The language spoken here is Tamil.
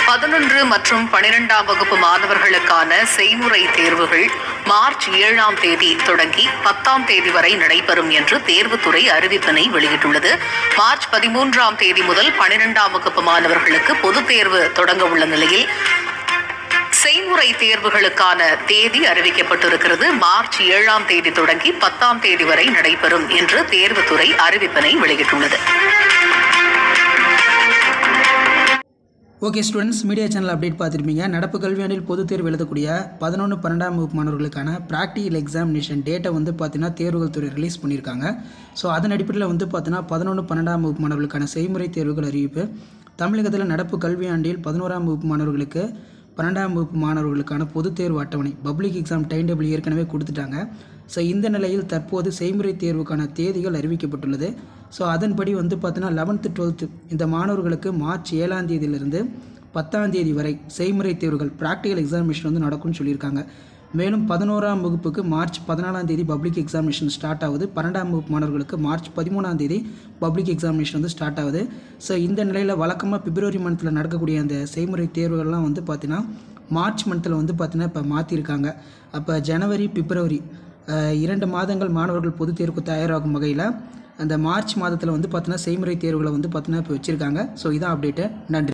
பதினொன்று மற்றும் பனிரெண்டாம் வகுப்பு மாணவர்களுக்கான செய்முறை தேர்வுகள் மார்ச் ஏழாம் தேதி தொடங்கி பத்தாம் தேதி வரை நடைபெறும் என்று தேர்வுத்துறை அறிவிப்பினை வெளியிட்டுள்ளது மார்ச் பதிமூன்றாம் தேதி முதல் பனிரெண்டாம் வகுப்பு மாணவர்களுக்கு பொதுத் தேர்வு தொடங்க உள்ள நிலையில் செய்முறை தேர்வுகளுக்கான தேதி அறிவிக்கப்பட்டிருக்கிறது மார்ச் ஏழாம் தேதி தொடங்கி பத்தாம் தேதி வரை நடைபெறும் என்று தேர்வுத்துறை அறிவிப்பினை வெளியிட்டுள்ளது okay students media channel update பார்த்துருப்பீங்க நடப்பு கல்வியாண்டில் பொதுத் தேர்வு எழுதக்கூடிய பதினொன்று பன்னெண்டாம் வகுப்பு மாணவர்களுக்கான ப்ராக்டிகல் எக்ஸாமினேஷன் டேட்டை வந்து பார்த்தீங்கன்னா தேர்வுகள் துறை ரிலீஸ் பண்ணியிருக்காங்க ஸோ அதன் அடிப்படையில் வந்து பார்த்தீங்கன்னா பதினொன்று பன்னெண்டாம் வகுப்பு மாணவர்களுக்கான செய்முறை தேர்வுகள் அறிவிப்பு தமிழகத்தில் நடப்பு கல்வியாண்டில் பதினோராம் வகுப்பு மாணவர்களுக்கு பன்னெண்டாம் வகுப்பு மாணவர்களுக்கான பொதுத் தேர்வு அட்டவணை பப்ளிக் எக்ஸாம் டைம் டேபிள் ஏற்கனவே கொடுத்துட்டாங்க ஸோ இந்த நிலையில் தற்போது செய்முறை தேர்வுக்கான தேதிகள் அறிவிக்கப்பட்டுள்ளது ஸோ அதன்படி வந்து பார்த்தீங்கன்னா லெவன்த்து டுவெல்த்து இந்த மாணவர்களுக்கு மார்ச் ஏழாம் தேதியிலிருந்து பத்தாம் தேதி வரை செய்முறை தேர்வுகள் ப்ராக்டிகல் எக்ஸாமினேஷன் வந்து நடக்கும்னு சொல்லியிருக்காங்க மேலும் பதினோராம் வகுப்புக்கு மார்ச் பதினாலாம் தேதி பப்ளிக் எக்ஸாமினேஷன் ஸ்டார்ட் ஆகுது பன்னெண்டாம் வகுப்பு மாணவர்களுக்கு மார்ச் பதிமூணாம் தேதி பப்ளிக் எக்ஸாமினேஷன் வந்து ஸ்டார்ட் ஆகுது ஸோ இந்த நிலையில் வழக்கமாக பிப்ரவரி மந்த்தில் நடக்கக்கூடிய அந்த செய்முறை தேர்வுகள்லாம் வந்து பார்த்திங்கன்னா மார்ச் மந்தில் வந்து பார்த்திங்கன்னா இப்போ மாற்றிருக்காங்க அப்போ ஜனவரி பிப்ரவரி அஹ், இரண்டு மாதங்கள் மாணவர்கள் பொதுத் தேர்வுக்கு தயாராகும் வகையில் அந்த மார்ச் மாதத்தில் வந்து பார்த்தீங்கன்னா செய்முறை தேர்வுகளை வந்து பார்த்தீங்கன்னா இப்போ வச்சுருக்காங்க ஸோ இதான் அப்டேட்டு நன்றி